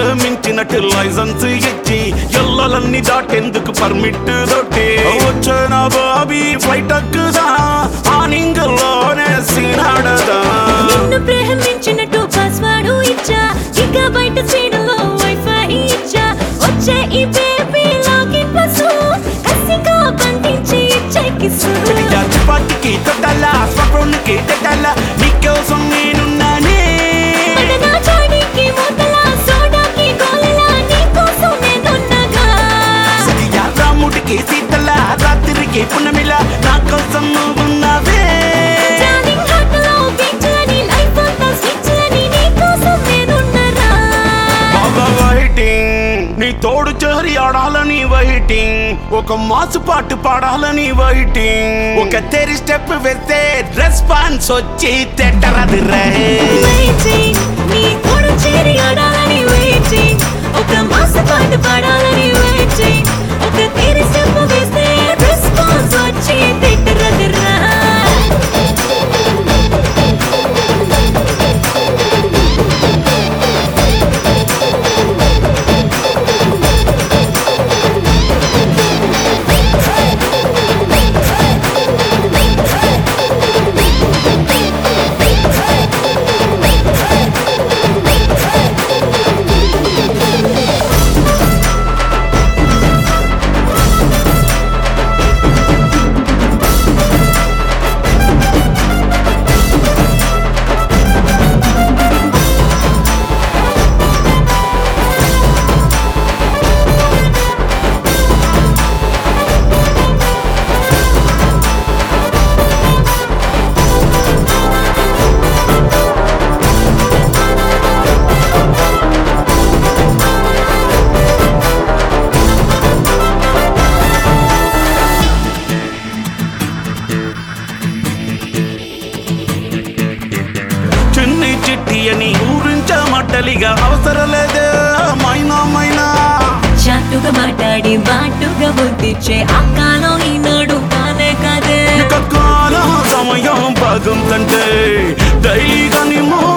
మించినట్టు licence ఇచ్చి ఎల్లలన్నీ దాటేందుకు permit దొట్టి వచ్చిన Bobby flight ఎక్కుదా ఆనింగల్లోనే సీనాడదా నిన్ను ప్రేమించినట్టు పాస్వర్డ్ ఇచ్చా ఇక బయట సీడలో వైఫై ఇచ్చా వచ్చే ఈ బేబీ లాగిన్ పసు కసిగా బంధించి ఇచ్చే కిసు చపాతికి తొట్టల స్వప్నికి తొట్టల నీకోసం నేనున్నానే మదనా చాడికి మూతల సోడాకి గోలలా నీకోసం నేనున్నగా సరిగా రాముడికి సీతల రాత్రికి పున్నమిల నా కోసం నువ్వున్నావే డార్లింగ్ హార్ట్లో బీచ్లని లైఫ్ అంతా స్విచ్లని నీకోసం నేనున్నరా బాగా వెయిటింగ్ నీ తోడు చేరి ఆడాలని వెయిటింగ్ ఒక మాసు పాటు పాడాలని వెయిటింగ్ ఒక తెరి స్టెప్ వేస్తే రెస్పాన్స్ వచ్చి తెట్టరది రే వెయిటింగ్ నీ తోడు చేరి ఆడాలని వెయిటింగ్ ఒక మాస పాటు పాడాలని వెయిటింగ్ ఒక తీరి స్టెప్ వేస్తే రెస్పాన్స్ వచ్చి తిట్టరదిరా చిన్ని చిట్టి అని ఊరించమట్టలిగా అవసరం లేదే మైనా మైనా చాటుగా మాట్లాడి బాటుగా బుద్ధిచ్చే అక్కలో ఈనాడు కానే కదే ఇక కాలం సమయం బాగుందంటే డైలీగా నీ